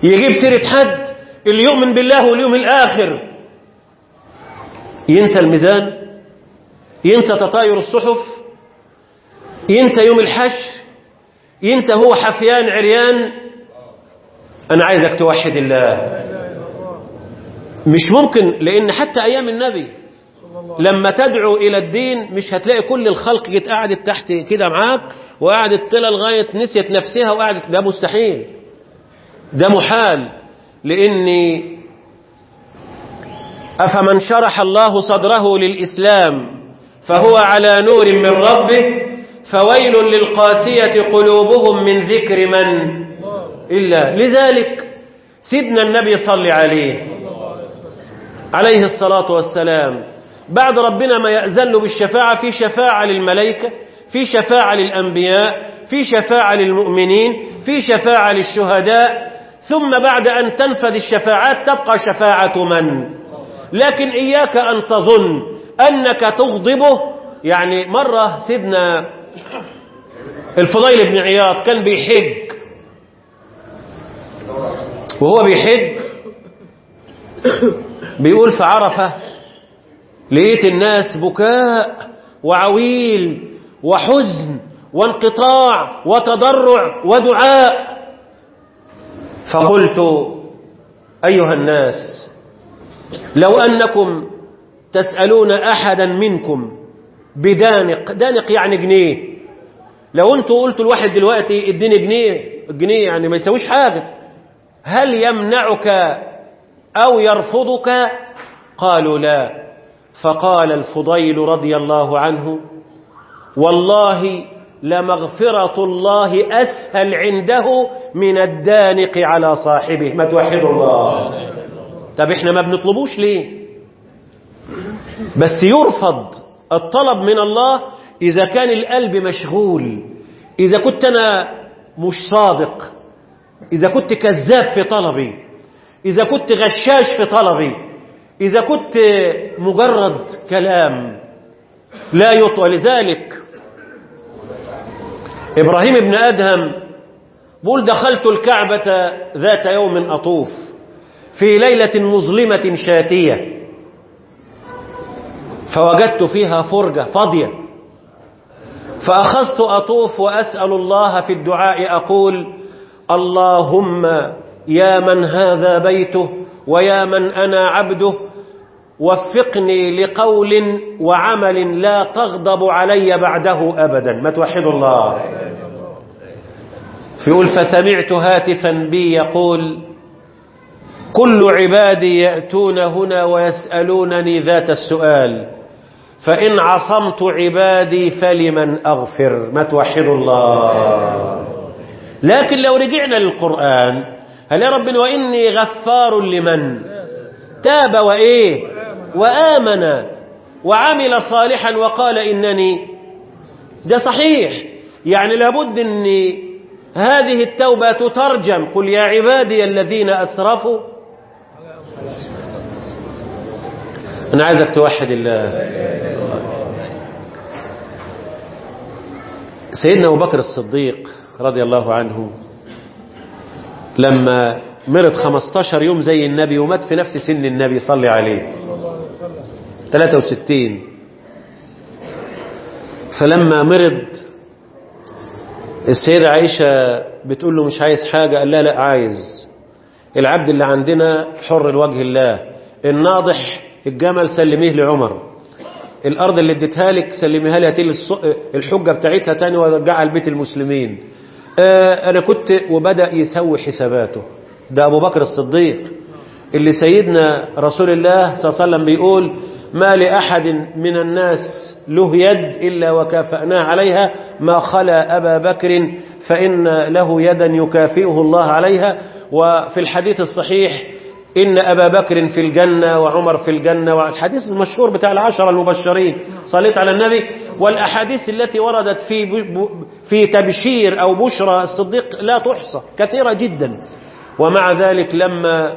يجيب سيرة حد اللي يؤمن بالله واليوم الآخر ينسى الميزان ينسى تطاير الصحف ينسى يوم الحشر ينسى هو حفيان عريان أنا عايزك توحد الله مش ممكن لأن حتى أيام النبي لما تدعو إلى الدين مش هتلاقي كل الخلق جت قعدت تحت كده معاك وقعدت طلع لغاية نسيت نفسها وقعدت ده مستحيل ده محال لأني أفمن شرح الله صدره للإسلام فهو على نور من ربه فويل للقاسية قلوبهم من ذكر من إلا لذلك سيدنا النبي صلى عليه عليه الصلاة والسلام بعد ربنا ما يأذن له بالشفاعة في شفاعة للملائكة في شفاعة للأنبياء في شفاعة للمؤمنين في شفاعة للشهداء ثم بعد أن تنفذ الشفاعات تبقى شفاعة من لكن إياك أن تظن أنك تغضبه يعني مرة سيدنا الفضيل بن عياض كان بيحج وهو بيحج بيقول في عرفة لقيت الناس بكاء وعويل وحزن وانقطاع وتضرع ودعاء فقلت أيها الناس لو أنكم تسألون أحدا منكم بدانق دانق يعني جنيه لو انتوا قلتوا الواحد دلوقتي اديني جنيه الجنيه يعني ما يسويش حاجة هل يمنعك أو يرفضك قالوا لا فقال الفضيل رضي الله عنه والله لمغفرة الله أسهل عنده من الدانق على صاحبه ما توحدوا الله طب احنا ما بنطلبوش ليه بس يرفض الطلب من الله إذا كان القلب مشغول إذا كنت أنا مش صادق إذا كنت كذاب في طلبي إذا كنت غشاش في طلبي إذا كنت مجرد كلام لا يطوى لذلك إبراهيم بن أدهم بقول دخلت الكعبة ذات يوم أطوف في ليلة مظلمة شاتية فوجدت فيها فرجة فاضية فأخذت أطوف وأسأل الله في الدعاء أقول اللهم يا من هذا بيته ويا من أنا عبده وفقني لقول وعمل لا تغضب علي بعده أبدا ما توحد الله فيقول فسمعت هاتفا بي يقول كل عبادي يأتون هنا ويسألونني ذات السؤال فإن عصمت عبادي فلمن أغفر ما توحد الله لكن لو رجعنا للقرآن هل يا رب وإني غفار لمن تاب وإيه وآمن وعمل صالحا وقال إنني ده صحيح يعني لابد أن هذه التوبة تترجم قل يا عبادي الذين أسرفوا أنا عايزك توحد الله سيدنا أبو بكر الصديق رضي الله عنه لما مرض 15 يوم زي النبي ومات في نفس سن النبي صلي عليه 63 فلما مرض السيدة عائشة بتقول له مش عايز حاجة قال لا لا عايز العبد اللي عندنا حر لوجه الله الناضح الجمل سلميه لعمر الأرض اللي اديتها لك سلميها لي هاتي الحجة بتاعتها تاني ورجعها لبيت المسلمين آه أنا كنت وبدأ يسوي حساباته ده أبو بكر الصديق اللي سيدنا رسول الله صلى الله عليه وسلم بيقول ما لأحد من الناس له يد إلا وكافأناه عليها ما خلا أبا بكر فإن له يدا يكافئه الله عليها وفي الحديث الصحيح إن أبا بكر في الجنة وعمر في الجنة والحديث المشهور بتاع العشرة المبشرين صليت على النبي والأحاديث التي وردت في في تبشير أو بشرى الصديق لا تحصى كثيرة جدا ومع ذلك لما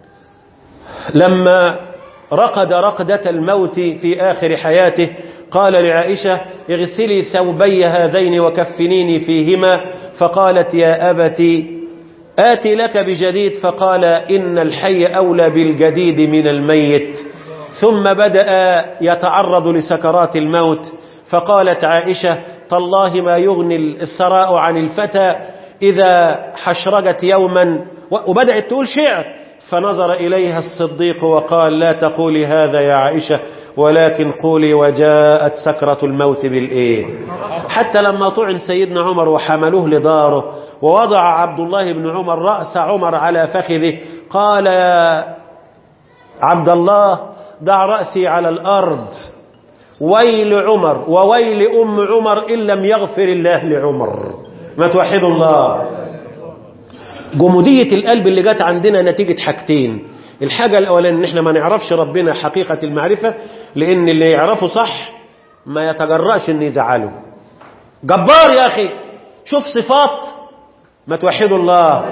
لما رقد رقدة الموت في آخر حياته قال لعائشة اغسلي ثوبي هذين وكفنيني فيهما فقالت يا أبتي آتي لك بجديد فقال إن الحي أولى بالجديد من الميت ثم بدأ يتعرض لسكرات الموت فقالت عائشة تالله ما يغني الثراء عن الفتى إذا حشرجت يوما وبدأت تقول شعر فنظر إليها الصديق وقال لا تقولي هذا يا عائشة ولكن قولي وجاءت سكرة الموت بالإيه حتى لما طعن سيدنا عمر وحملوه لداره ووضع عبد الله بن عمر رأس عمر على فخذه قال يا عبد الله ضع رأسي على الأرض ويل عمر وويل أم عمر إن لم يغفر الله لعمر ما توحدوا الله جمودية القلب اللي جت عندنا نتيجة حاجتين الحاجة الأولانية إن إحنا ما نعرفش ربنا حقيقة المعرفة لأن اللي يعرفه صح ما يتجرأش إن يزعله جبار يا أخي شوف صفات ما توحدوا الله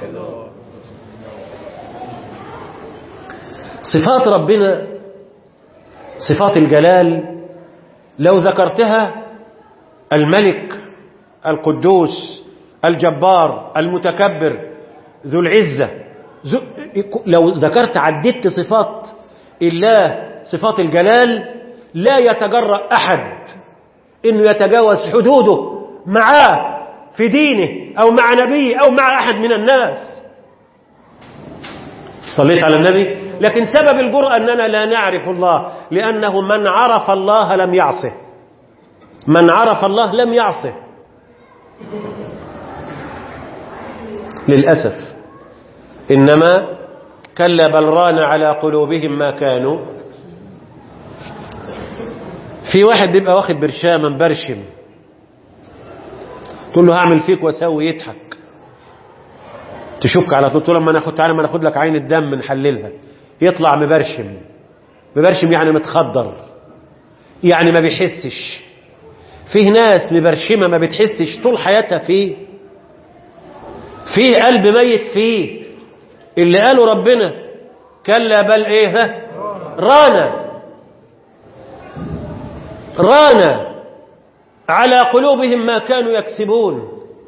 صفات ربنا صفات الجلال لو ذكرتها الملك القدوس الجبار المتكبر ذو العزة ذو لو ذكرت عددت صفات الله صفات الجلال لا يتجرأ أحد إنه يتجاوز حدوده معاه في دينه أو مع نبيه أو مع أحد من الناس صليت على النبي لكن سبب الجرأة أننا لا نعرف الله لأنه من عرف الله لم يعصه من عرف الله لم يعصه للأسف إنما كلا بل ران على قلوبهم ما كانوا في واحد بيبقى واخد برشامة مبرشم تقول له هعمل فيك واسوي يضحك تشك على طول لما ناخد تعالى ما ناخد لك عين الدم نحللها يطلع مبرشم مبرشم يعني متخدر يعني ما بيحسش فيه ناس مبرشمة ما بتحسش طول حياتها فيه فيه قلب ميت فيه اللي قاله ربنا كلا بل ايه ها رانا رانا على قلوبهم ما كانوا يكسبون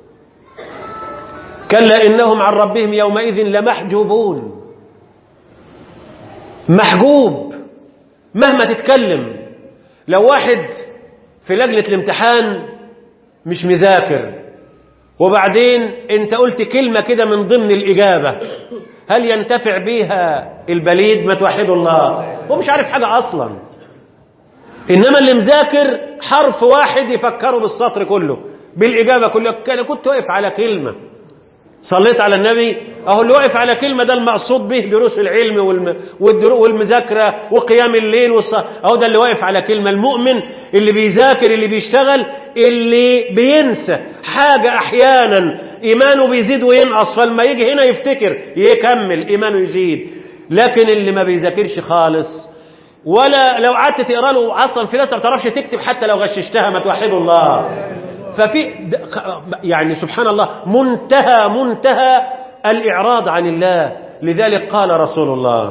كلا إنهم عن ربهم يومئذ لمحجوبون محجوب مهما تتكلم لو واحد في لجنة الامتحان مش مذاكر وبعدين انت قلت كلمة كده من ضمن الإجابة هل ينتفع بيها البليد ما توحدوا الله هو مش عارف حاجة أصلا إنما اللي مذاكر حرف واحد يفكره بالسطر كله بالإجابة كلها كان كنت واقف على كلمة صليت على النبي أهو اللي واقف على كلمة ده المقصود به دروس العلم والم... والدرو... والمذاكرة وقيام الليل والص... أهو ده اللي واقف على كلمة المؤمن اللي بيذاكر اللي بيشتغل اللي بينسى حاجة أحيانا إيمانه بيزيد وينقص فلما يجي هنا يفتكر يكمل إيمانه يزيد لكن اللي ما بيذاكرش خالص ولا لو قعدت تقرا له اصلا في ناس ما بتعرفش تكتب حتى لو غششتها ما توحدوا الله ففي يعني سبحان الله منتهى منتهى الاعراض عن الله لذلك قال رسول الله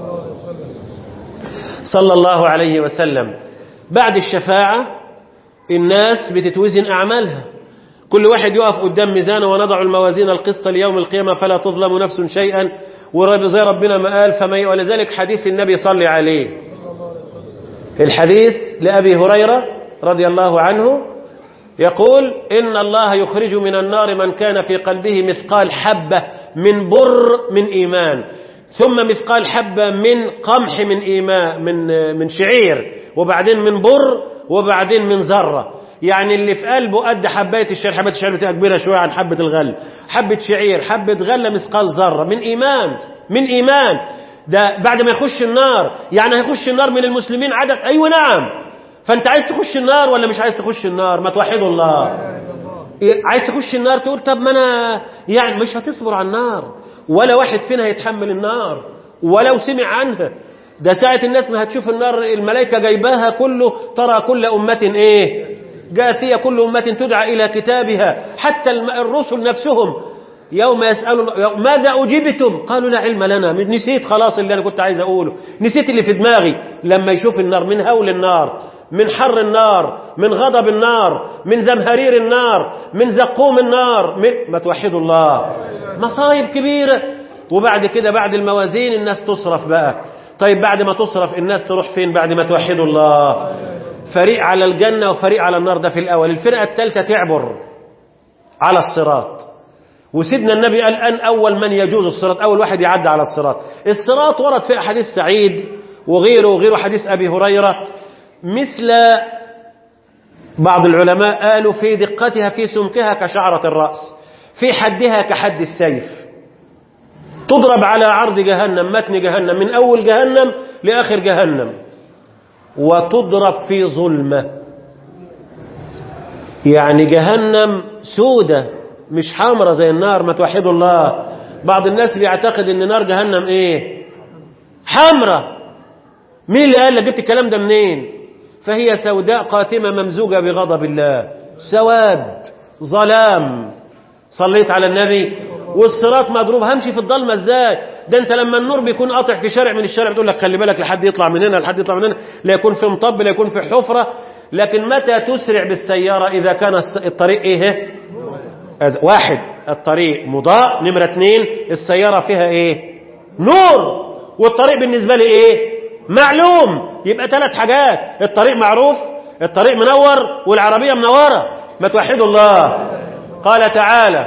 صلى الله عليه وسلم بعد الشفاعه الناس بتتوزن اعمالها كل واحد يقف قدام ميزانه ونضع الموازين القسط ليوم القيامه فلا تظلم نفس شيئا وزي ربنا ما قال فما ولذلك حديث النبي صلى عليه الحديث لأبي هريرة رضي الله عنه يقول إن الله يخرج من النار من كان في قلبه مثقال حبة من بر من إيمان ثم مثقال حبة من قمح من إيمان من من شعير وبعدين من بر وبعدين من ذرة يعني اللي في قلبه قد حباية الشعير حبة الشعير بتبقى كبيرة شوية عن حبة الغل حبة شعير حبة غلة مثقال ذرة من إيمان من إيمان ده بعد ما يخش النار يعني هيخش النار من المسلمين عدد أيوة نعم فأنت عايز تخش النار ولا مش عايز تخش النار ما توحدوا الله عايز تخش النار تقول طب ما أنا يعني مش هتصبر على النار ولا واحد فينا هيتحمل النار ولو سمع عنها ده ساعة الناس ما هتشوف النار الملائكة جايباها كله ترى كل أمة إيه جاثية كل أمة تدعى إلى كتابها حتى الرسل نفسهم يوم يسألون ماذا أجبتم قالوا لا علم لنا نسيت خلاص اللي أنا كنت عايز أقوله نسيت اللي في دماغي لما يشوف النار من هول النار من حر النار من غضب النار من زمهرير النار من زقوم النار من ما توحدوا الله مصايب كبيرة وبعد كده بعد الموازين الناس تصرف بقى طيب بعد ما تصرف الناس تروح فين بعد ما توحدوا الله فريق على الجنة وفريق على النار ده في الأول الفرقة الثالثة تعبر على الصراط وسيدنا النبي قال أن أول من يجوز الصراط أول واحد يعدي على الصراط الصراط ورد في حديث سعيد وغيره وغيره حديث أبي هريرة مثل بعض العلماء قالوا في دقتها في سمكها كشعرة الرأس في حدها كحد السيف تضرب على عرض جهنم متن جهنم من أول جهنم لآخر جهنم وتضرب في ظلمة يعني جهنم سودة مش حمرة زي النار ما توحدوا الله بعض الناس بيعتقد ان نار جهنم ايه حمرة مين اللي قال لك جبت الكلام ده منين فهي سوداء قاتمة ممزوجة بغضب الله سواد ظلام صليت على النبي والصراط مضروب همشي في الضلمه ازاي ده انت لما النور بيكون قاطع في شارع من الشارع بتقول لك خلي بالك لحد يطلع من هنا لحد يطلع من هنا لا يكون في مطب لا يكون في حفره لكن متى تسرع بالسياره اذا كان الطريق ايه واحد الطريق مضاء نمره اثنين السياره فيها ايه نور والطريق بالنسبه لي ايه معلوم يبقى ثلاث حاجات الطريق معروف الطريق منور والعربيه منوره ما توحدوا الله قال تعالى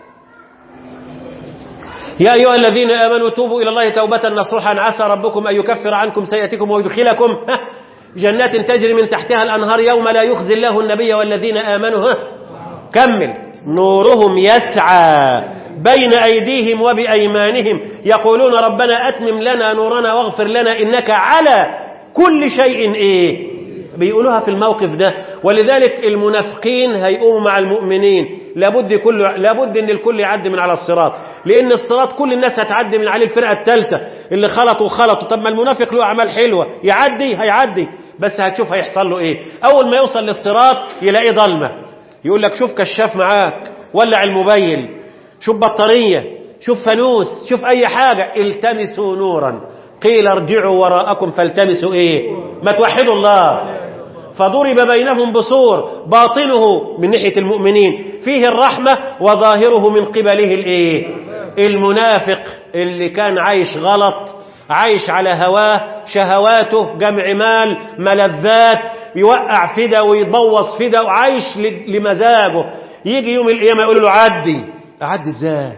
يا أيها الذين آمنوا توبوا إلى الله توبة نصوحا عسى ربكم أن يكفر عنكم سيئتكم ويدخلكم جنات تجري من تحتها الأنهار يوم لا يخزي الله النبي والذين آمنوا كمل نورهم يسعى بين أيديهم وبأيمانهم يقولون ربنا أتمم لنا نورنا واغفر لنا إنك على كل شيء إيه بيقولوها في الموقف ده ولذلك المنافقين هيقوموا مع المؤمنين لابد كل لابد ان الكل يعدي من على الصراط لان الصراط كل الناس هتعدي من عليه الفرقه الثالثه اللي خلطوا خلطوا طب ما المنافق له اعمال حلوه يعدي هيعدي بس هتشوف هيحصل له ايه اول ما يوصل للصراط يلاقيه ضلمه يقول لك شوف كشاف معاك ولع الموبايل شوف بطاريه شوف فانوس شوف اي حاجه التمسوا نورا قيل ارجعوا وراءكم فالتمسوا ايه ما توحدوا الله فضرب بينهم بسور باطنه من ناحية المؤمنين فيه الرحمة وظاهره من قبله الايه المنافق اللي كان عايش غلط عايش على هواه شهواته جمع مال ملذات يوقع فدا ويبوظ فدا وعايش لمزاجه يجي يوم القيامة يقول له عدي عدي ازاي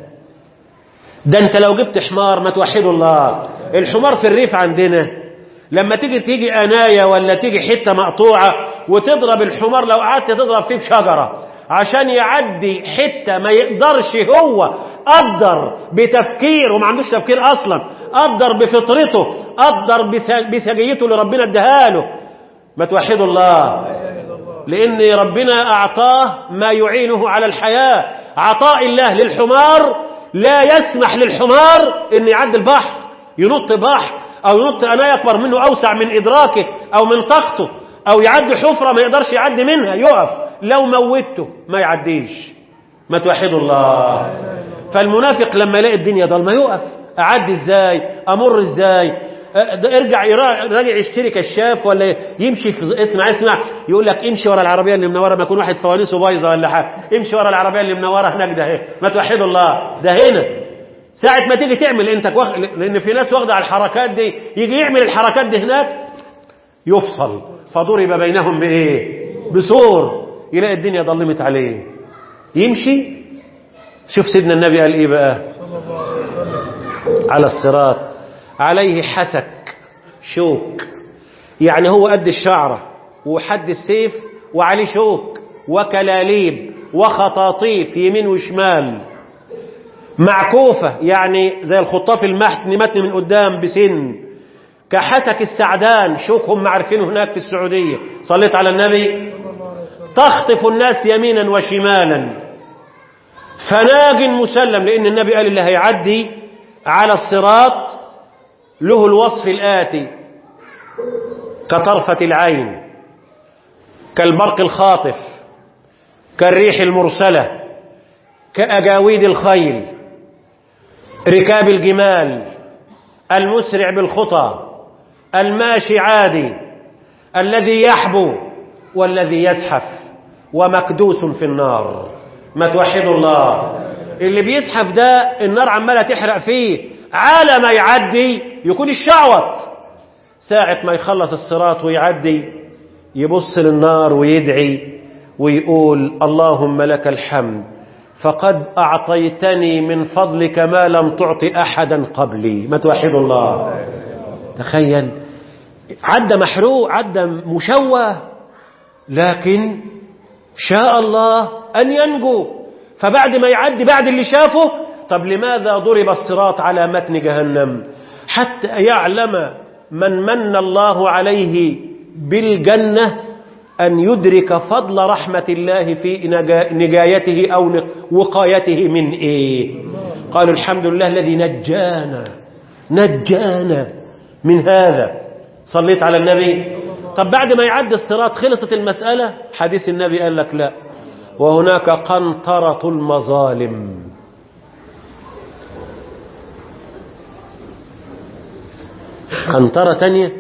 ده انت لو جبت حمار ما توحدوا الله الحمار في الريف عندنا لما تيجي تيجي أناية ولا تيجي حتة مقطوعة وتضرب الحمار لو قعدت تضرب فيه بشجرة عشان يعدي حتة ما يقدرش هو قدر بتفكير وما عندوش تفكير أصلا قدر بفطرته قدر بسجيته اللي ربنا اداها له ما توحدوا الله لأن ربنا أعطاه ما يعينه على الحياة عطاء الله للحمار لا يسمح للحمار أن يعدي البحر ينط بحر أو ينط أنا أكبر منه أوسع من إدراكه أو من طاقته أو يعدي حفرة ما يقدرش يعدي منها يقف لو موته ما يعديش ما توحدوا الله فالمنافق لما يلاقي الدنيا ضلمة يقف أعدي إزاي أمر إزاي ارجع راجع يشتري كشاف ولا يمشي في اسمع اسمع يقول لك امشي ورا العربيه اللي منوره ما يكون واحد فوانيسه بايظه ولا حاجه امشي ورا العربيه اللي منوره هناك ده اهي ما توحدوا الله ده هنا ساعة ما تيجي تعمل انت كوخ... لان في ناس واخده على الحركات دي يجي يعمل الحركات دي هناك يفصل فضرب بينهم بايه بسور يلاقي الدنيا ضلمت عليه يمشي شوف سيدنا النبي قال ايه بقى على الصراط عليه حسك شوك يعني هو قد الشعرة وحد السيف وعليه شوك وكلاليب وخطاطيف يمين وشمال معكوفة يعني زي الخطاف المحتن متن من قدام بسن كحسك السعدان شوكهم معرفينه هناك في السعودية صليت على النبي تخطف الناس يمينا وشمالا فناج مسلم لأن النبي قال اللي هيعدي على الصراط له الوصف الآتي كطرفة العين كالبرق الخاطف كالريح المرسلة كأجاويد الخيل ركاب الجمال المسرع بالخطى الماشي عادي الذي يحبو والذي يزحف ومكدوس في النار ما توحدوا الله اللي بيزحف ده النار عمالة تحرق فيه على ما يعدي يكون الشعوط ساعة ما يخلص الصراط ويعدي يبص للنار ويدعي ويقول اللهم لك الحمد فقد أعطيتني من فضلك ما لم تعط أحدا قبلي ما توحد الله تخيل عدى محروق عدى مشوه لكن شاء الله أن ينجو فبعد ما يعدي بعد اللي شافه طب لماذا ضرب الصراط على متن جهنم حتى يعلم من من الله عليه بالجنة أن يدرك فضل رحمة الله في نجايته أو وقايته من إيه قالوا الحمد لله الذي نجانا نجانا من هذا صليت على النبي طب بعد ما يعدي الصراط خلصت المسألة حديث النبي قال لك لا وهناك قنطرة المظالم قنطرة تانية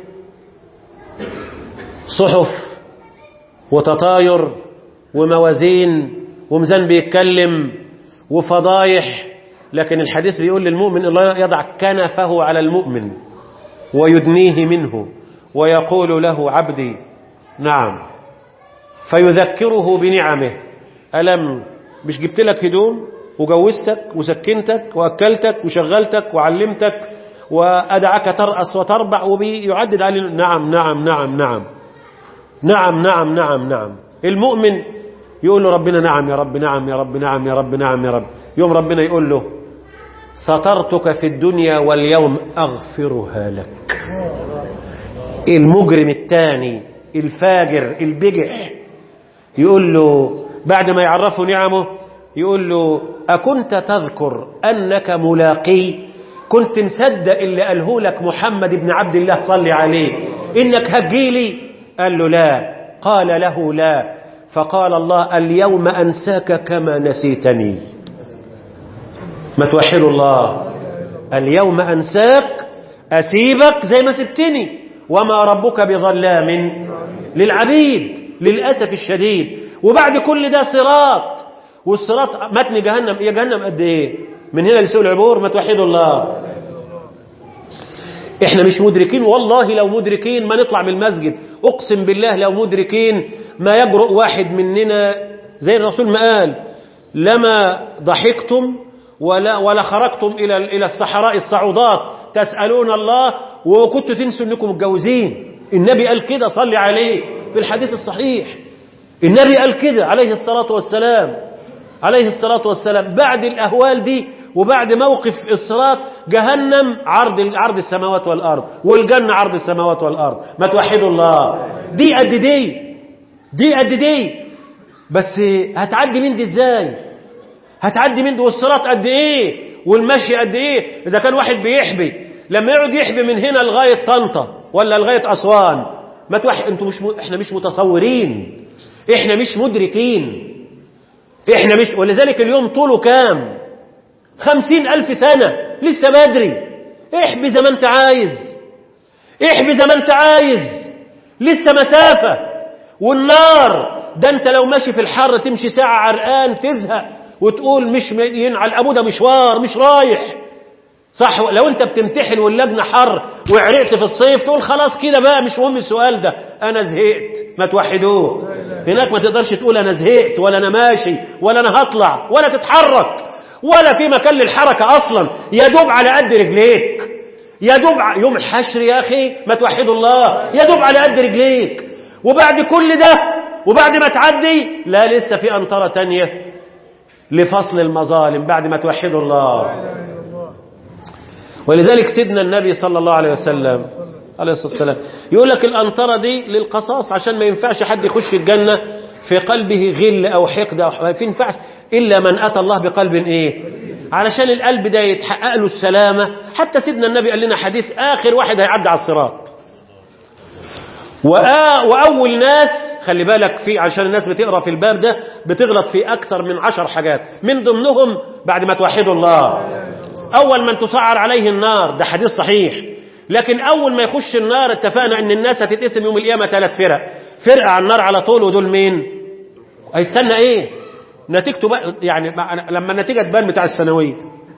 صحف وتطاير وموازين وميزان بيتكلم وفضايح لكن الحديث بيقول للمؤمن الله يضع كنفه على المؤمن ويدنيه منه ويقول له عبدي نعم فيذكره بنعمه ألم مش جبت لك هدوم وجوزتك وسكنتك وأكلتك وشغلتك وعلمتك وأدعك ترأس وتربع وبيعدد عليه نعم نعم نعم نعم نعم نعم نعم نعم المؤمن يقول له ربنا نعم يا رب نعم يا رب نعم يا رب نعم يا رب يوم ربنا يقول له سترتك في الدنيا واليوم أغفرها لك المجرم الثاني الفاجر البجح يقول له بعد ما يعرفه نعمه يقول له أكنت تذكر أنك ملاقي كنت مصدق اللي قاله لك محمد بن عبد الله صلي عليه إنك هتجيلي قال له لا قال له لا فقال الله اليوم أنساك كما نسيتني ما توحدوا الله اليوم أنساك أسيبك زي ما سبتني وما ربك بظلام للعبيد للأسف الشديد وبعد كل ده صراط والصراط متن جهنم يا جهنم قد ايه من هنا لسوء العبور ما توحدوا الله احنا مش مدركين والله لو مدركين ما نطلع من المسجد اقسم بالله لو مدركين ما يجرؤ واحد مننا زي الرسول ما قال لما ضحكتم ولا ولا خرجتم الى الى الصحراء الصعودات تسالون الله وكنتوا تنسوا انكم متجوزين النبي قال كده صلي عليه في الحديث الصحيح النبي قال كده عليه الصلاه والسلام عليه الصلاه والسلام بعد الاهوال دي وبعد موقف الصراط جهنم عرض عرض السماوات والارض والجنه عرض السماوات والارض ما توحدوا الله دي قد دي دي قد دي بس هتعدي من دي ازاي هتعدي من دي والصراط قد ايه والمشي قد ايه اذا كان واحد بيحبي لما يقعد يحبي من هنا لغايه طنطا ولا لغايه اسوان ما توحد انتوا مش م... احنا مش متصورين احنا مش مدركين احنا مش ولذلك اليوم طوله كام خمسين ألف سنة لسه بدري احبي زي ما انت عايز احبي زي ما انت عايز لسه مسافة والنار ده انت لو ماشي في الحر تمشي ساعة عرقان تزهق وتقول مش ينعل أبو ده مشوار مش رايح صح لو انت بتمتحن واللجنة حر وعرقت في الصيف تقول خلاص كده بقى مش مهم السؤال ده انا زهقت ما توحدوه هناك ما تقدرش تقول انا زهقت ولا انا ماشي ولا انا هطلع ولا تتحرك ولا في مكان للحركة أصلا يا دوب على قد رجليك يا دوب يوم الحشر يا أخي ما توحدوا الله يا دوب على قد رجليك وبعد كل ده وبعد ما تعدي لا لسه في أنطرة تانية لفصل المظالم بعد ما توحدوا الله ولذلك سيدنا النبي صلى الله عليه وسلم عليه الصلاة والسلام يقول لك الأنطرة دي للقصاص عشان ما ينفعش حد يخش الجنة في قلبه غل أو حقد أو ما ينفعش إلا من أتى الله بقلب إيه علشان القلب ده يتحقق له السلامة حتى سيدنا النبي قال لنا حديث آخر واحد هيعدي على الصراط وأول ناس خلي بالك في عشان الناس بتقرأ في الباب ده بتغلط في أكثر من عشر حاجات من ضمنهم بعد ما توحدوا الله أول من تسعر عليه النار ده حديث صحيح لكن اول ما يخش النار اتفقنا ان الناس هتتقسم يوم القيامه ثلاث فرق فرقه على النار على طول ودول مين هيستنى ايه نتيجته بقى يعني لما النتيجه تبان بتاع الثانويه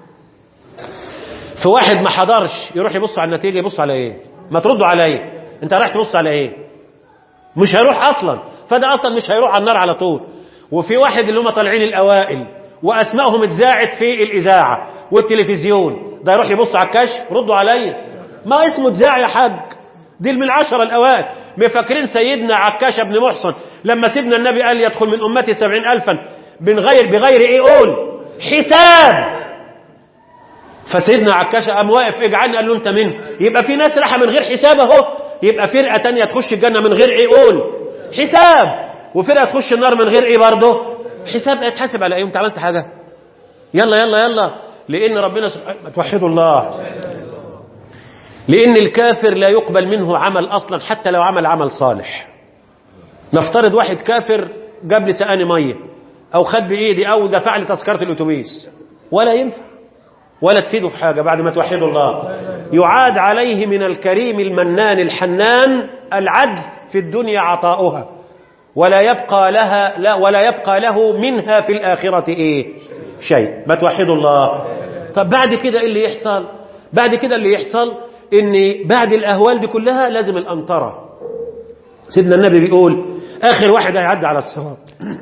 في واحد ما حضرش يروح يبص على النتيجه يبص على ايه ما تردوا عليا انت رايح تبص على ايه مش هيروح اصلا فده اصلا مش هيروح على النار على طول وفي واحد اللي هم طالعين الاوائل واسمائهم اتذاعت في الاذاعه والتلفزيون ده يروح يبص على الكشف ردوا عليا ما اسمه اتذاع يا حاج دي من العشرة الأوائل مفكرين سيدنا عكاش بن محصن لما سيدنا النبي قال يدخل من أمتي سبعين ألفا من غير بغير إيه قول حساب فسيدنا عكاش قام واقف اجعلني قال له أنت من يبقى في ناس راحة من غير حساب أهو يبقى فرقة تانية تخش الجنة من غير إيه قول حساب وفرقة تخش النار من غير إيه برضه حساب اتحاسب على إيه أنت عملت حاجة يلا يلا يلا لأن ربنا سبحانه توحدوا الله لأن الكافر لا يقبل منه عمل أصلا حتى لو عمل عمل صالح نفترض واحد كافر جاب لي سقاني مية أو خد بإيدي أو دفع لي تذكرة الأتوبيس ولا ينفع ولا تفيده في حاجة بعد ما توحدوا الله يعاد عليه من الكريم المنان الحنان العدل في الدنيا عطاؤها ولا يبقى لها لا ولا يبقى له منها في الآخرة إيه شيء ما توحدوا الله طب بعد كده إيه اللي يحصل بعد كده اللي يحصل ان بعد الاهوال دي كلها لازم الانطره سيدنا النبي بيقول اخر واحد هيعدي على الصراط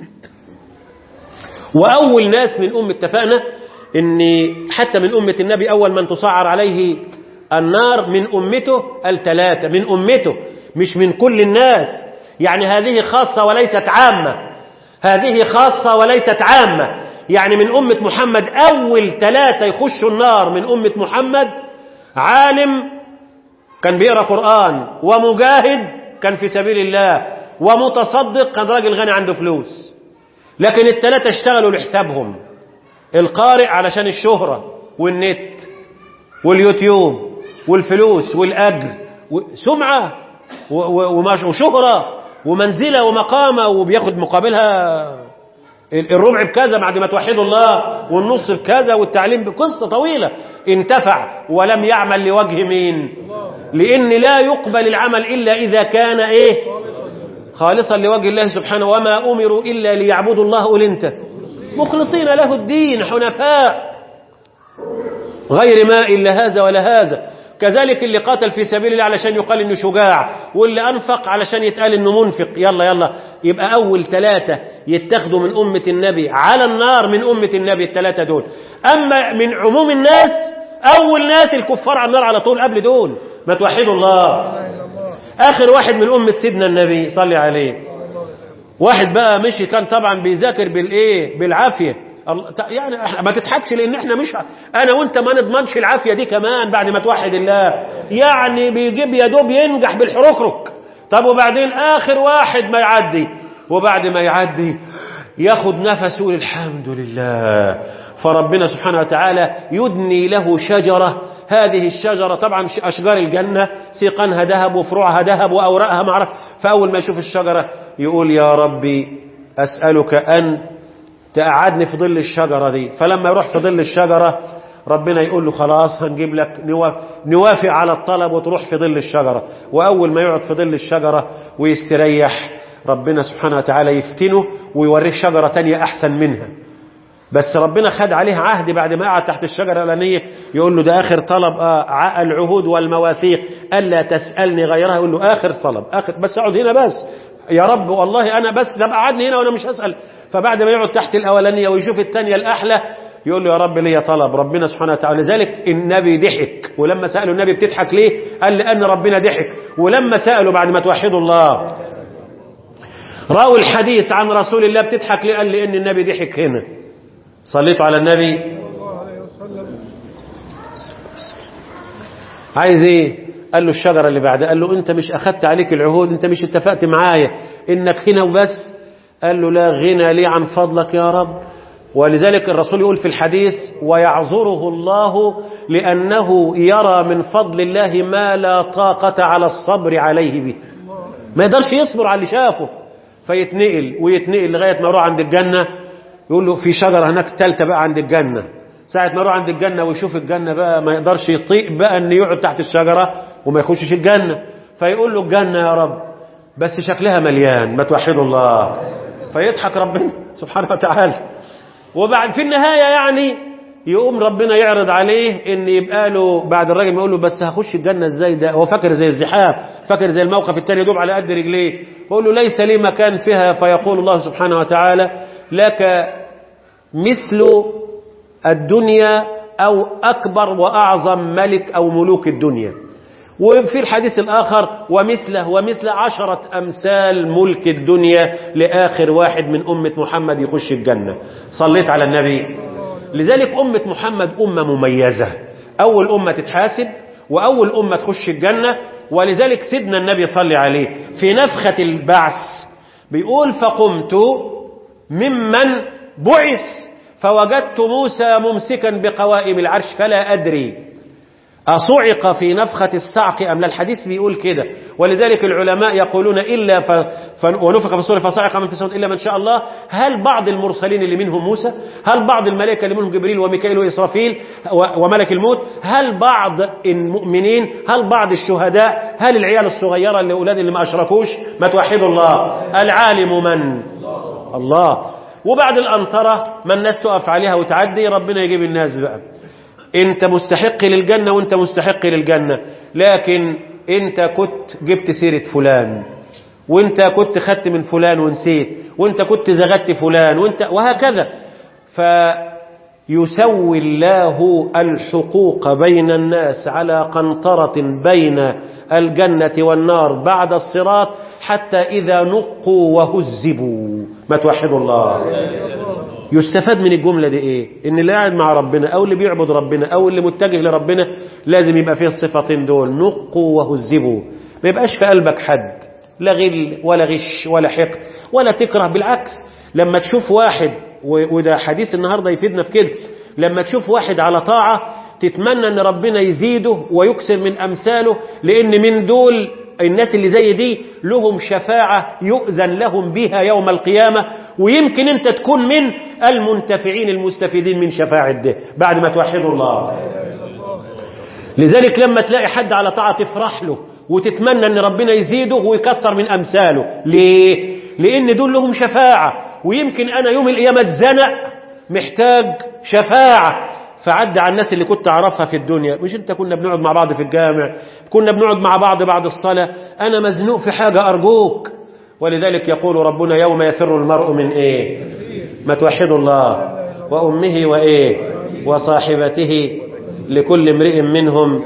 واول ناس من ام اتفقنا ان حتى من امه النبي اول من تصعر عليه النار من امته الثلاثه من امته مش من كل الناس يعني هذه خاصه وليست عامه هذه خاصه وليست عامه يعني من امه محمد اول ثلاثه يخشوا النار من امه محمد عالم كان بيقرا قرآن ومجاهد كان في سبيل الله ومتصدق كان راجل غني عنده فلوس لكن الثلاثة اشتغلوا لحسابهم القارئ علشان الشهرة والنت واليوتيوب والفلوس والأجر سمعة وشهرة ومنزلة ومقامة وبياخد مقابلها الربع بكذا بعد ما توحدوا الله والنص بكذا والتعليم بقصة طويلة انتفع ولم يعمل لوجه مين لأن لا يقبل العمل إلا إذا كان إيه خالصا لوجه الله سبحانه وما أمروا إلا ليعبدوا الله قل انت مخلصين له الدين حنفاء غير ما إلا هذا ولا هذا كذلك اللي قاتل في سبيل الله علشان يقال انه شجاع واللي انفق علشان يتقال انه منفق يلا يلا يبقى اول ثلاثة يتخذوا من امة النبي على النار من امة النبي الثلاثة دول اما من عموم الناس اول ناس الكفار على النار على طول قبل دول ما توحدوا الله اخر واحد من امة سيدنا النبي صلي عليه واحد بقى مشي كان طبعا بيذاكر بالايه بالعافيه يعني ما تضحكش لان احنا مش انا وانت ما نضمنش العافيه دي كمان بعد ما توحد الله يعني بيجيب يا دوب ينجح بالحركرك طب وبعدين اخر واحد ما يعدي وبعد ما يعدي ياخد نفسه يقول الحمد لله فربنا سبحانه وتعالى يدني له شجرة هذه الشجرة طبعا أشجار الجنة سيقانها ذهب وفروعها ذهب وأوراقها معرف فأول ما يشوف الشجرة يقول يا ربي أسألك أن تقعدني في ظل الشجرة دي فلما يروح في ظل الشجرة ربنا يقول له خلاص هنجيب لك نوافق على الطلب وتروح في ظل الشجرة وأول ما يقعد في ظل الشجرة ويستريح ربنا سبحانه وتعالى يفتنه ويوريه شجرة تانية أحسن منها بس ربنا خد عليه عهد بعد ما قعد تحت الشجرة الأولانية يقول له ده آخر طلب آه العهود والمواثيق ألا تسألني غيرها يقول له آخر طلب آخر بس اقعد هنا بس يا رب والله أنا بس ده قعدني هنا وأنا مش هسأل فبعد ما يقعد تحت الأولانية ويشوف الثانية الأحلى يقول له يا رب لي طلب ربنا سبحانه وتعالى لذلك النبي ضحك ولما سألوا النبي بتضحك ليه قال لأن ربنا ضحك ولما سألوا بعد ما توحدوا الله راوا الحديث عن رسول الله بتضحك ليه قال لأن النبي ضحك هنا صليتوا على النبي عايز ايه قال له الشجرة اللي بعدها قال له انت مش اخدت عليك العهود انت مش اتفقت معايا انك هنا وبس قال له لا غنى لي عن فضلك يا رب ولذلك الرسول يقول في الحديث ويعذره الله لأنه يرى من فضل الله ما لا طاقة على الصبر عليه به ما يقدرش يصبر على اللي شافه فيتنقل ويتنقل لغاية ما يروح عند الجنة يقول له في شجرة هناك تالتة بقى عند الجنة ساعة ما يروح عند الجنة ويشوف الجنة بقى ما يقدرش يطيق بقى ان يقعد تحت الشجرة وما يخشش الجنة فيقول له الجنة يا رب بس شكلها مليان ما توحدوا الله فيضحك ربنا سبحانه وتعالى وبعد في النهاية يعني يقوم ربنا يعرض عليه ان يبقى له بعد الراجل ما يقول له بس هخش الجنة ازاي ده هو فاكر زي الزحاف فاكر زي الموقف التاني يدوب على قد رجليه فيقول له ليس لي مكان فيها فيقول الله سبحانه وتعالى لك مثل الدنيا أو أكبر وأعظم ملك أو ملوك الدنيا وفي الحديث الآخر ومثله ومثل عشرة أمثال ملك الدنيا لآخر واحد من أمة محمد يخش الجنة صليت على النبي لذلك أمة محمد أمة مميزة أول أمة تتحاسب وأول أمة تخش الجنة ولذلك سيدنا النبي صلى عليه في نفخة البعث بيقول فقمت ممن بعث فوجدت موسى ممسكا بقوائم العرش فلا أدري أصعق في نفخة الصعق أم لا الحديث بيقول كده ولذلك العلماء يقولون إلا ف... ف... ونفخ في الصور فصعق من في الصور إلا من شاء الله هل بعض المرسلين اللي منهم موسى هل بعض الملائكة اللي منهم جبريل وميكائيل وإسرافيل و... وملك الموت هل بعض المؤمنين هل بعض الشهداء هل العيال الصغيرة اللي أولاد اللي ما أشركوش ما توحدوا الله العالم من الله وبعد الأنطرة ما الناس تقف عليها وتعدي ربنا يجيب الناس بقى انت مستحق للجنة وانت مستحق للجنة لكن انت كنت جبت سيرة فلان وانت كنت خدت من فلان ونسيت وانت كنت زغدت فلان وانت وهكذا فيسوي الله الحقوق بين الناس على قنطرة بين الجنة والنار بعد الصراط حتى إذا نقوا وهزبوا ما توحدوا الله يستفاد من الجملة دي ايه ان اللي قاعد مع ربنا او اللي بيعبد ربنا او اللي متجه لربنا لازم يبقى فيه الصفتين دول نقوا وهذبوا ما يبقاش في قلبك حد لا غل ولا غش ولا حقد ولا تكره بالعكس لما تشوف واحد وده حديث النهاردة يفيدنا في كده لما تشوف واحد على طاعة تتمنى ان ربنا يزيده ويكسر من امثاله لان من دول الناس اللي زي دي لهم شفاعة يؤذن لهم بها يوم القيامة ويمكن انت تكون من المنتفعين المستفيدين من شفاعة ده بعد ما توحدوا الله لذلك لما تلاقي حد على طاعة تفرح له وتتمنى ان ربنا يزيده ويكتر من امثاله ليه لان دول لهم شفاعة ويمكن انا يوم القيامة اتزنق محتاج شفاعة فعد على الناس اللي كنت اعرفها في الدنيا مش انت كنا بنقعد مع بعض في الجامع كنا بنقعد مع بعض بعد الصلاة انا مزنوق في حاجة ارجوك ولذلك يقول ربنا يوم يفر المرء من ايه ما توحدوا الله وامه وايه وصاحبته لكل امرئ منهم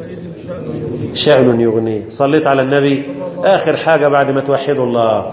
شأن يغنيه صليت على النبي اخر حاجة بعد ما توحدوا الله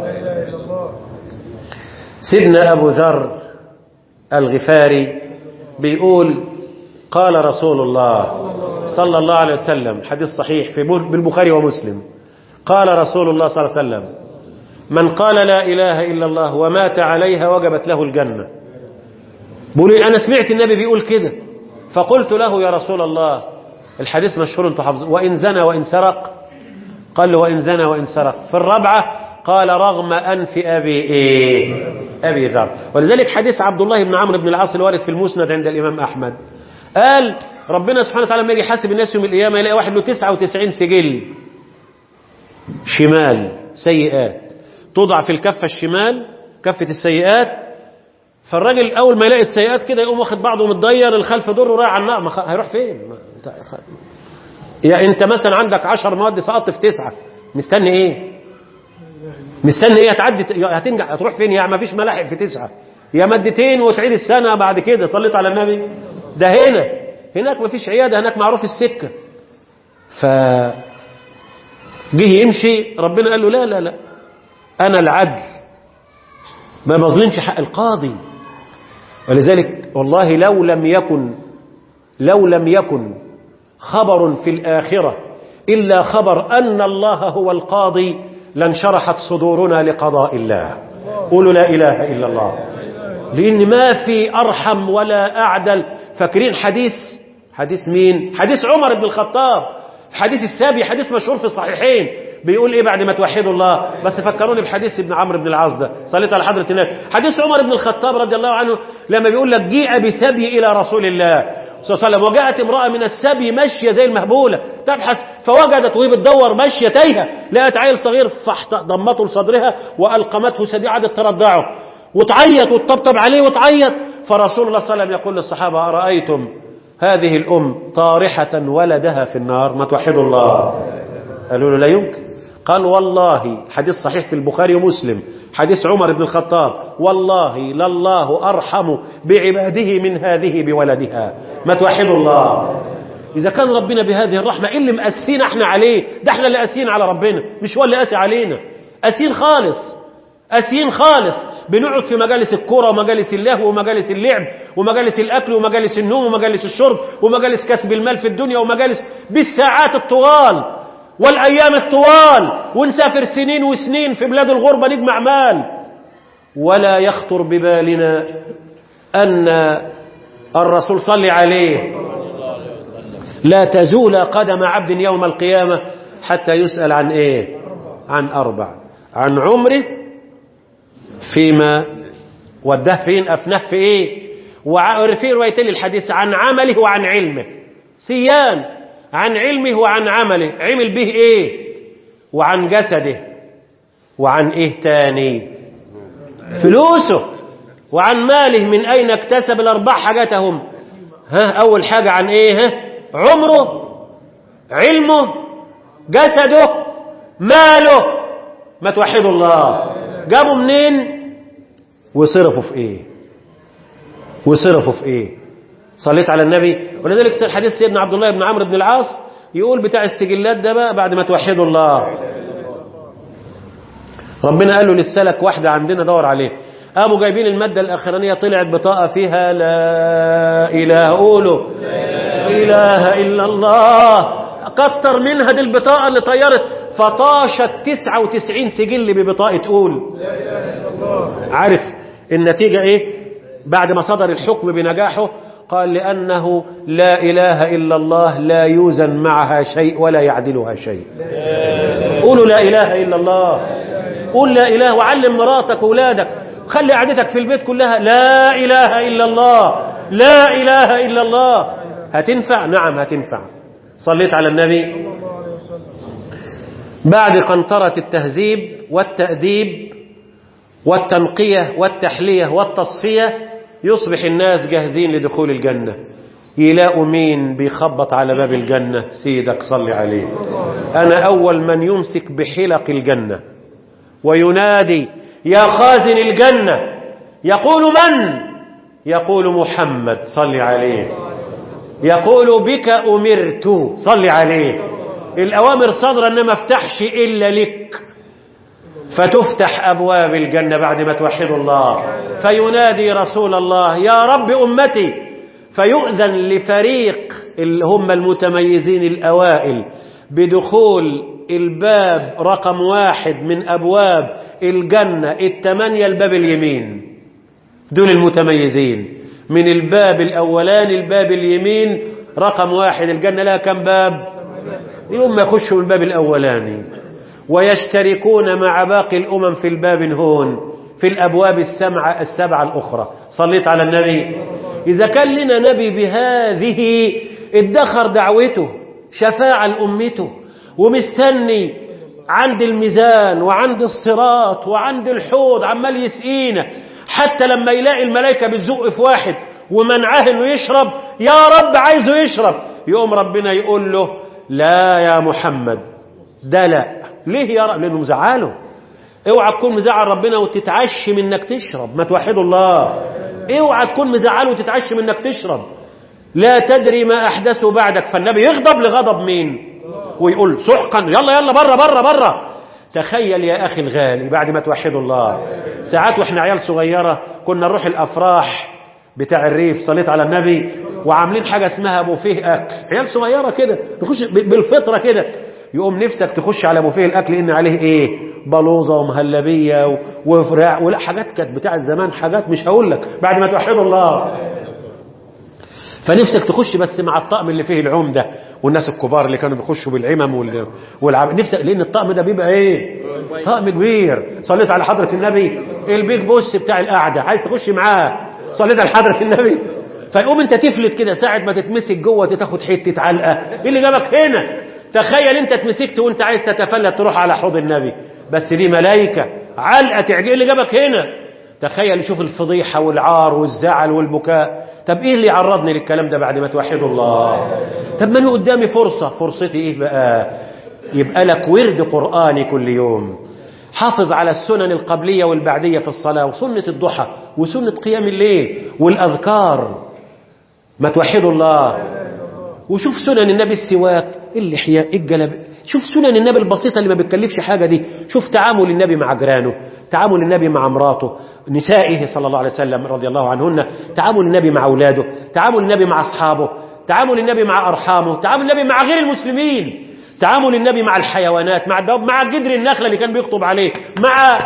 سيدنا ابو ذر الغفاري بيقول قال رسول الله صلى الله عليه وسلم حديث صحيح في بالبخاري ومسلم قال رسول الله صلى الله عليه وسلم من قال لا إله إلا الله ومات عليها وجبت له الجنة بيقول أنا سمعت النبي بيقول كده فقلت له يا رسول الله الحديث مشهور انتم حافظ وإن زنى وإن سرق قال له وإن زنى وإن سرق في الرابعة قال رغم أنف أبي إيه أبي ذر ولذلك حديث عبد الله بن عمرو بن العاص الوارد في المسند عند الإمام أحمد قال ربنا سبحانه وتعالى لما يجي يحاسب الناس يوم القيامة يلاقي واحد له 99 سجل شمال سيئات توضع في الكفة الشمال كفة السيئات فالراجل أول ما يلاقي السيئات كده يقوم واخد بعضه متضير الخلف دور ورايح على النار خ... هيروح فين ما... انت... خ... يا انت مثلا عندك 10 مواد سقطت في تسعة مستني ايه مستني ايه هتعدي هتنجح هتروح فين يا ما فيش ملاحق في تسعة يا مادتين وتعيد السنة بعد كده صليت على النبي ده هنا هناك ما فيش عيادة هناك معروف السكة ف جه يمشي ربنا قال له لا لا لا أنا العدل ما بظلمش حق القاضي ولذلك والله لو لم يكن لو لم يكن خبر في الآخرة إلا خبر أن الله هو القاضي لانشرحت صدورنا لقضاء الله قولوا لا إله إلا الله لأن ما في أرحم ولا أعدل فاكرين حديث حديث مين حديث عمر بن الخطاب حديث السابي حديث مشهور في الصحيحين بيقول ايه بعد ما توحدوا الله بس فكروني بحديث ابن عمرو بن العاص ده صليت على حضرة النبي حديث عمر بن الخطاب رضي الله عنه لما بيقول لك جيء بسبي إلى رسول الله صلى الله عليه وسلم وجاءت امرأة من السبي ماشية زي المهبولة تبحث فوجدت وهي بتدور ماشية تايهة لقت عيل صغير ضمته لصدرها وألقمته سدي قعدت ترضعه وتعيط وتطبطب عليه وتعيط فرسول الله صلى الله عليه وسلم يقول للصحابة أرأيتم هذه الأم طارحة ولدها في النار ما توحدوا الله قالوا له لا يمكن قال والله حديث صحيح في البخاري ومسلم حديث عمر بن الخطاب والله لله أرحم بعباده من هذه بولدها ما توحدوا الله إذا كان ربنا بهذه الرحمة إيه اللي مأسين احنا عليه ده احنا اللي أسين على ربنا مش هو اللي أسي علينا أسين خالص أسين خالص بنقعد في مجالس الكرة ومجالس اللهو ومجالس اللعب ومجالس الأكل ومجالس النوم ومجالس الشرب ومجالس كسب المال في الدنيا ومجالس بالساعات الطوال والأيام الطوال ونسافر سنين وسنين في بلاد الغربة نجمع مال ولا يخطر ببالنا أن الرسول صلى عليه لا تزول قدم عبد يوم القيامة حتى يسأل عن إيه عن أربع عن عمره فيما وداه فين أفناه في إيه وفي روايتين الحديث عن عمله وعن علمه سيان عن علمه وعن عمله عمل به ايه وعن جسده وعن ايه تاني فلوسه وعن ماله من اين اكتسب الاربع حاجاتهم ها اول حاجة عن ايه ها عمره علمه جسده ماله ما توحدوا الله جابوا منين وصرفوا في ايه وصرفوا في ايه صليت على النبي ولذلك حديث سيدنا عبد الله بن عمرو بن العاص يقول بتاع السجلات ده بقى بعد ما توحدوا الله ربنا قال له للسلك واحدة عندنا دور عليه قاموا جايبين المادة الأخرانية طلعت بطاقة فيها لا إله قولوا لا إله إلا الله كتر منها دي البطاقة اللي طيرت فطاشت 99 سجل ببطاقة قول عارف النتيجة ايه بعد ما صدر الحكم بنجاحه قال لأنه لا إله إلا الله لا يوزن معها شيء ولا يعدلها شيء قولوا لا إله إلا الله قول لا إله وعلم مراتك وولادك خلي قعدتك في البيت كلها لا إله إلا الله لا إله إلا الله هتنفع نعم هتنفع صليت على النبي بعد قنطرة التهذيب والتأديب والتنقية والتحلية والتصفية يصبح الناس جاهزين لدخول الجنة يلاقوا مين بيخبط على باب الجنة سيدك صلي عليه أنا أول من يمسك بحلق الجنة وينادي يا خازن الجنة يقول من يقول محمد صلي عليه يقول بك أمرت صلي عليه الأوامر صدر أن ما افتحش إلا لك فتفتح أبواب الجنة بعد ما توحدوا الله فينادي رسول الله يا رب أمتي فيؤذن لفريق اللي هم المتميزين الأوائل بدخول الباب رقم واحد من أبواب الجنة التمانية الباب اليمين دول المتميزين من الباب الأولاني الباب اليمين رقم واحد الجنة لها كم باب يوم ما يخشوا الباب الأولاني ويشتركون مع باقي الأمم في الباب هون في الأبواب السبعة السبعة الأخرى صليت على النبي إذا كان لنا نبي بهذه ادخر دعوته شفاعة لأمته ومستني عند الميزان وعند الصراط وعند الحوض عمال يسقينا حتى لما يلاقي الملائكة بتزق في واحد ومنعاه انه يشرب يا رب عايزه يشرب يقوم ربنا يقول له لا يا محمد ده لا ليه يا رب لانه مزعله اوعى تكون مزعل ربنا وتتعشي من انك تشرب ما توحدوا الله اوعى تكون مزعله وتتعشي من انك تشرب لا تدري ما احدثه بعدك فالنبي يغضب لغضب مين ويقول سحقا يلا يلا بره بره بره تخيل يا اخي الغالي بعد ما توحدوا الله ساعات واحنا عيال صغيره كنا نروح الافراح بتاع الريف صليت على النبي وعاملين حاجه اسمها بوفيه اكل عيال صغيره كده نخش بالفطره كده يقوم نفسك تخش على بوفيه الاكل ان عليه ايه بلوزه ومهلبيه وفراع ولا حاجات كانت بتاع الزمان حاجات مش هقول لك بعد ما توحدوا الله فنفسك تخش بس مع الطقم اللي فيه العمده والناس الكبار اللي كانوا بيخشوا بالعمم وال... والعب نفسك لان الطقم ده بيبقى ايه طقم كبير صليت على حضره النبي البيج بوس بتاع القعده عايز تخش معاه صليت على حضره النبي فيقوم انت تفلت كده ساعة ما تتمسك جوه تاخد حتة علقة ايه اللي جابك هنا تخيل انت اتمسكت وانت عايز تتفلت تروح على حوض النبي بس دي ملايكة علقة تعجب اللي جابك هنا تخيل شوف الفضيحة والعار والزعل والبكاء طب ايه اللي عرضني للكلام ده بعد ما توحدوا الله طب ما انا قدامي فرصة فرصتي ايه بقى يبقى لك ورد قرآني كل يوم حافظ على السنن القبلية والبعدية في الصلاة وسنة الضحى وسنة قيام الليل والأذكار ما توحدوا الله وشوف سنن النبي السواك اللحية الجلب شوف سنن النبي البسيطة اللي ما بتكلفش حاجة دي شوف تعامل النبي مع جيرانه تعامل النبي مع مراته نسائه صلى الله عليه وسلم رضي الله عنهن تعامل النبي مع أولاده تعامل النبي مع أصحابه تعامل النبي مع أرحامه تعامل النبي مع غير المسلمين تعامل النبي مع الحيوانات مع الدواب مع جدر النخلة اللي كان بيخطب عليه مع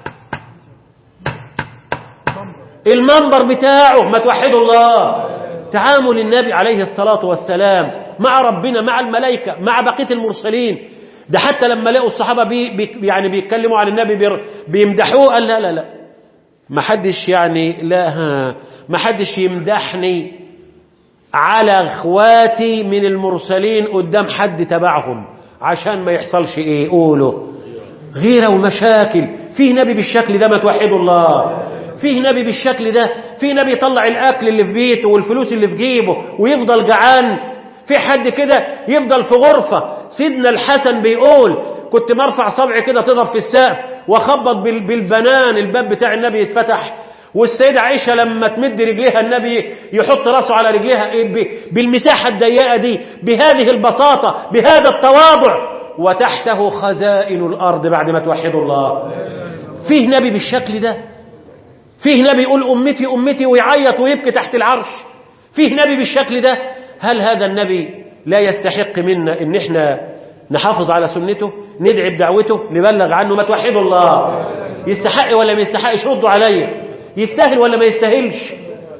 المنبر بتاعه ما توحدوا الله تعامل النبي عليه الصلاة والسلام مع ربنا مع الملائكة مع بقية المرسلين ده حتى لما لقوا الصحابة بي بي يعني بيتكلموا عن النبي بير بيمدحوه قال لا لا لا ما حدش يعني لا ها ما حدش يمدحني على اخواتي من المرسلين قدام حد تبعهم عشان ما يحصلش ايه قولوا غيرة ومشاكل فيه نبي بالشكل ده ما توحدوا الله فيه نبي بالشكل ده فيه نبي يطلع الاكل اللي في بيته والفلوس اللي في جيبه ويفضل جعان في حد كده يفضل في غرفة سيدنا الحسن بيقول كنت مرفع صبعي كده تضرب في السقف واخبط بالبنان الباب بتاع النبي يتفتح والسيدة عائشة لما تمد رجليها النبي يحط راسه على رجليها بالمساحة الضيقة دي بهذه البساطة بهذا التواضع وتحته خزائن الأرض بعد ما توحدوا الله فيه نبي بالشكل ده فيه نبي يقول أمتي أمتي ويعيط ويبكي تحت العرش فيه نبي بالشكل ده هل هذا النبي لا يستحق منا ان احنا نحافظ على سنته ندعي بدعوته نبلغ عنه ما توحدوا الله يستحق ولا ما يستحقش ردوا عليا يستاهل ولا ما يستاهلش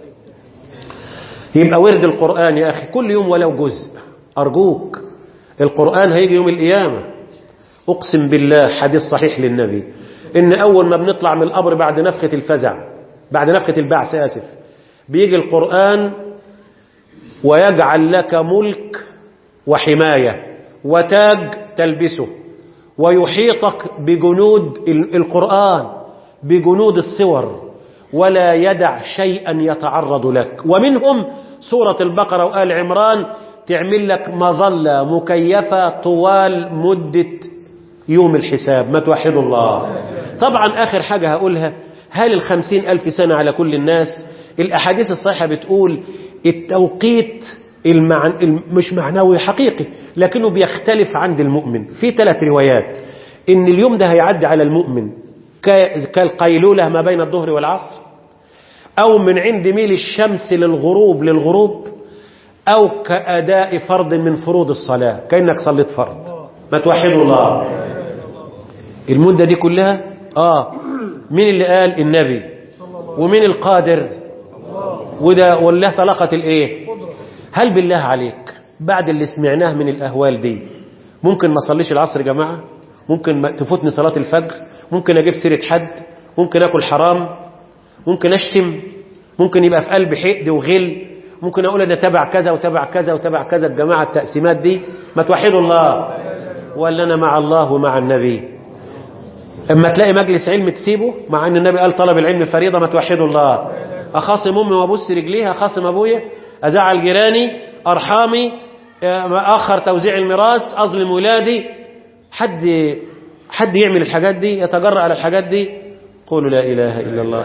يبقى ورد القرآن يا أخي كل يوم ولو جزء أرجوك القرآن هيجي يوم القيامة أقسم بالله حديث صحيح للنبي إن أول ما بنطلع من القبر بعد نفخة الفزع بعد نفخة البعث آسف بيجي القرآن ويجعل لك ملك وحماية وتاج تلبسه ويحيطك بجنود القرآن بجنود الصور ولا يدع شيئا يتعرض لك ومنهم سورة البقرة وآل عمران تعمل لك مظلة مكيفة طوال مدة يوم الحساب ما توحدوا الله طبعا آخر حاجة هقولها هل الخمسين ألف سنة على كل الناس الأحاديث الصحيحة بتقول التوقيت المعن... مش معنوي حقيقي لكنه بيختلف عند المؤمن في ثلاث روايات ان اليوم ده هيعدي على المؤمن كالقيلولة ما بين الظهر والعصر أو من عند ميل الشمس للغروب للغروب أو كأداء فرض من فروض الصلاة كأنك صليت فرض ما توحدوا الله المدة دي كلها آه مين اللي قال النبي ومين القادر وده والله طلقت الايه هل بالله عليك بعد اللي سمعناه من الأهوال دي ممكن ما صليش العصر يا جماعة ممكن ما تفوتني صلاة الفجر ممكن أجيب سيرة حد ممكن أكل حرام ممكن أشتم ممكن يبقى في قلبي حقد وغل ممكن أقول أنا تبع كذا وتبع كذا وتبع كذا الجماعة التقسيمات دي ما توحدوا الله ولا أنا مع الله ومع النبي اما تلاقي مجلس علم تسيبه مع ان النبي قال طلب العلم فريضة ما توحدوا الله اخاصم امي وابص رجليها اخاصم ابويا ازعل جيراني ارحامي اخر توزيع الميراث اظلم ولادي حد حد يعمل الحاجات دي يتجرأ على الحاجات دي قولوا لا اله الا الله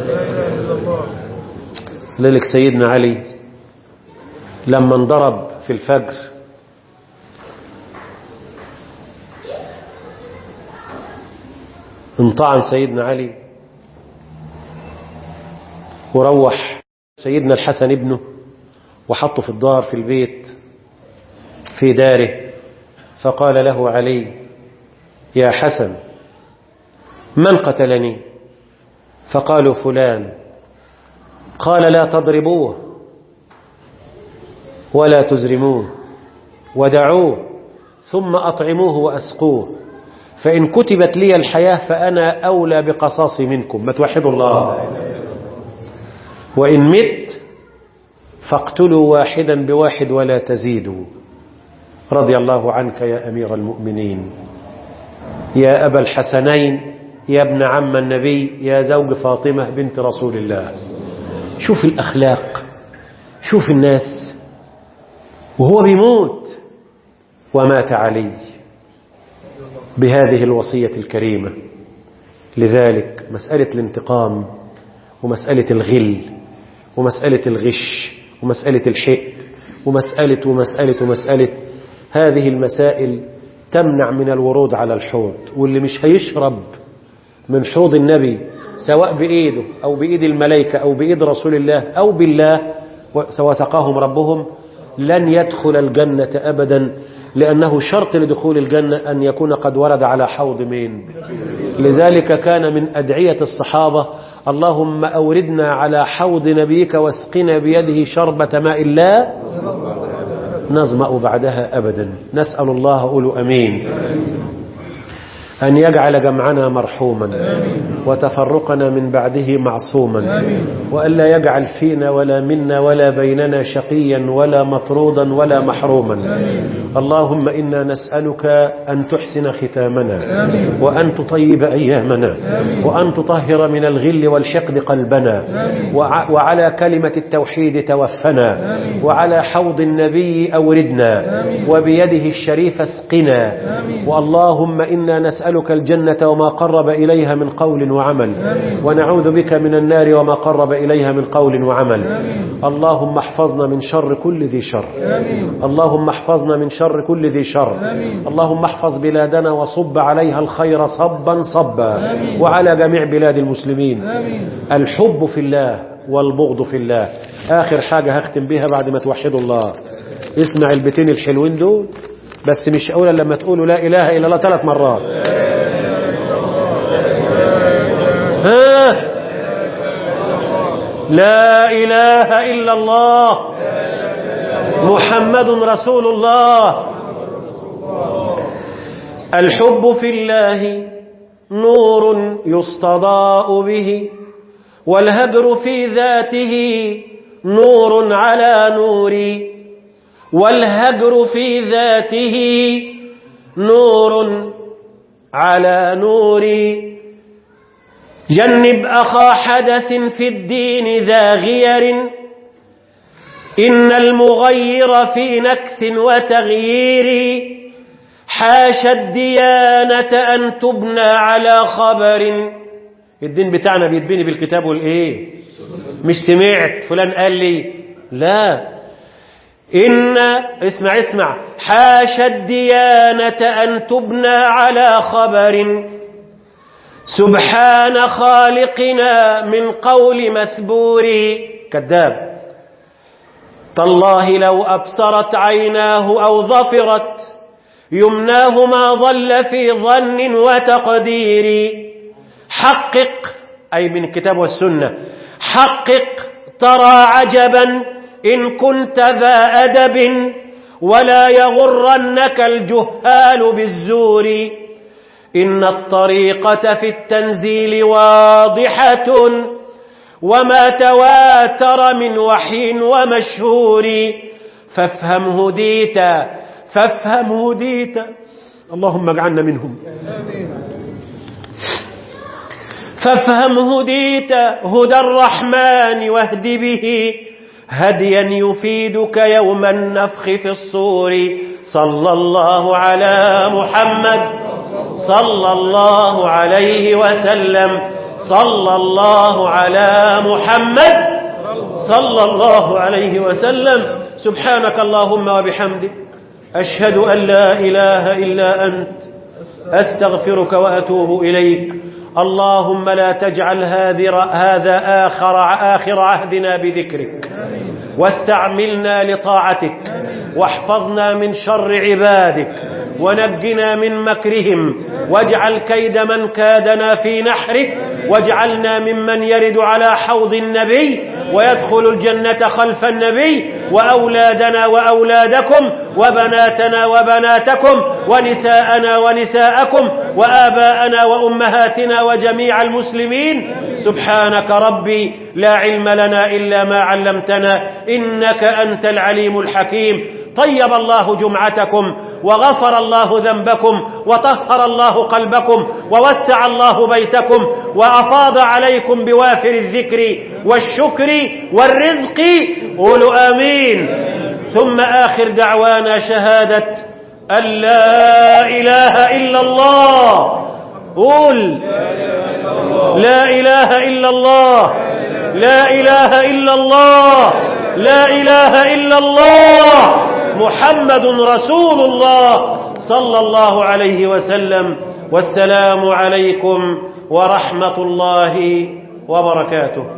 لذلك سيدنا علي لما انضرب في الفجر انطعن سيدنا علي وروح سيدنا الحسن ابنه وحطه في الدار في البيت في داره فقال له علي يا حسن من قتلني فقالوا فلان قال لا تضربوه ولا تزرموه ودعوه ثم أطعموه وأسقوه فإن كتبت لي الحياة فأنا أولى بقصاصي منكم ما توحدوا الله وإن مت فاقتلوا واحدا بواحد ولا تزيدوا رضي الله عنك يا أمير المؤمنين يا أبا الحسنين يا ابن عم النبي يا زوج فاطمة بنت رسول الله شوف الأخلاق شوف الناس وهو بيموت ومات علي بهذه الوصية الكريمة لذلك مسألة الانتقام ومسألة الغل ومسألة الغش ومسألة الحقد ومسألة ومسألة ومسألة هذه المسائل تمنع من الورود على الحوض واللي مش هيشرب من حوض النبي سواء بإيده أو بإيد الملائكة أو بإيد رسول الله أو بالله سواء سقاهم ربهم لن يدخل الجنة أبدا لأنه شرط لدخول الجنة أن يكون قد ورد على حوض مين لذلك كان من أدعية الصحابة اللهم أوردنا على حوض نبيك واسقنا بيده شربة ماء لا نظمأ بعدها أبدا نسأل الله أولو أمين أن يجعل جمعنا مرحوما وتفرقنا من بعده معصوما وألا يجعل فينا ولا منا ولا بيننا شقيا ولا مطرودا ولا محروما اللهم إنا نسألك أن تحسن ختامنا وأن تطيب أيامنا وأن تطهر من الغل والحقد قلبنا وعلى كلمة التوحيد توفنا وعلى حوض النبي أوردنا وبيده الشريف اسقنا واللهم إنا نسألك الجنة وما قرب إليها من قول وعمل ونعوذ بك من النار وما قرب إليها من قول وعمل اللهم احفظنا من شر كل ذي شر اللهم احفظنا من شر كل ذي شر اللهم احفظ بلادنا وصب عليها الخير صبا صبا وعلى جميع بلاد المسلمين الحب في الله والبغض في الله آخر حاجة هختم بها بعد ما توحدوا الله اسمع البيتين الحلوين دول بس مش أولا لما تقولوا لا إله إلا الله ثلاث مرات ها لا إله إلا الله محمد رسول الله الحب في الله نور يستضاء به والهجر في ذاته نور على نور والهجر في ذاته نور على نور جنب أخا حدث في الدين ذا غير إن المغير في نكس وتغيير حاش الديانة أن تبنى على خبر الدين بتاعنا بيتبني بالكتاب والإيه مش سمعت فلان قال لي لا إن اسمع اسمع حاش الديانة أن تبنى على خبر سبحان خالقنا من قول مثبور كذاب تالله لو أبصرت عيناه أو ظفرت يمناه ما ظل في ظن وتقدير حقق أي من الكتاب والسنة حقق ترى عجبا إن كنت ذا أدب ولا يغرنك الجهال بالزور إن الطريقة في التنزيل واضحة وما تواتر من وحي ومشهور فافهم هديت فافهم هديت اللهم اجعلنا منهم فافهم هديت هدى الرحمن واهد به هديا يفيدك يوم النفخ في الصور صلى الله على محمد صلى الله عليه وسلم صلى الله على محمد صلى الله عليه وسلم سبحانك اللهم وبحمدك أشهد أن لا إله إلا أنت أستغفرك وأتوب إليك اللهم لا تجعل هذا آخر, آخر عهدنا بذكرك واستعملنا لطاعتك واحفظنا من شر عبادك ونجنا من مكرهم واجعل كيد من كادنا في نحره واجعلنا ممن يرد على حوض النبي ويدخل الجنة خلف النبي وأولادنا وأولادكم وبناتنا وبناتكم ونساءنا ونساءكم وآباءنا وأمهاتنا وجميع المسلمين سبحانك ربي لا علم لنا إلا ما علمتنا إنك أنت العليم الحكيم طيب الله جمعتكم وغفر الله ذنبكم وطهر الله قلبكم ووسع الله بيتكم وأفاض عليكم بوافر الذكر والشكر والرزق قولوا آمين ثم آخر دعوانا شهادة أن لا إله إلا الله قول لا إله إلا الله لا إله إلا الله لا إله إلا الله محمد رسول الله صلى الله عليه وسلم والسلام عليكم ورحمة الله وبركاته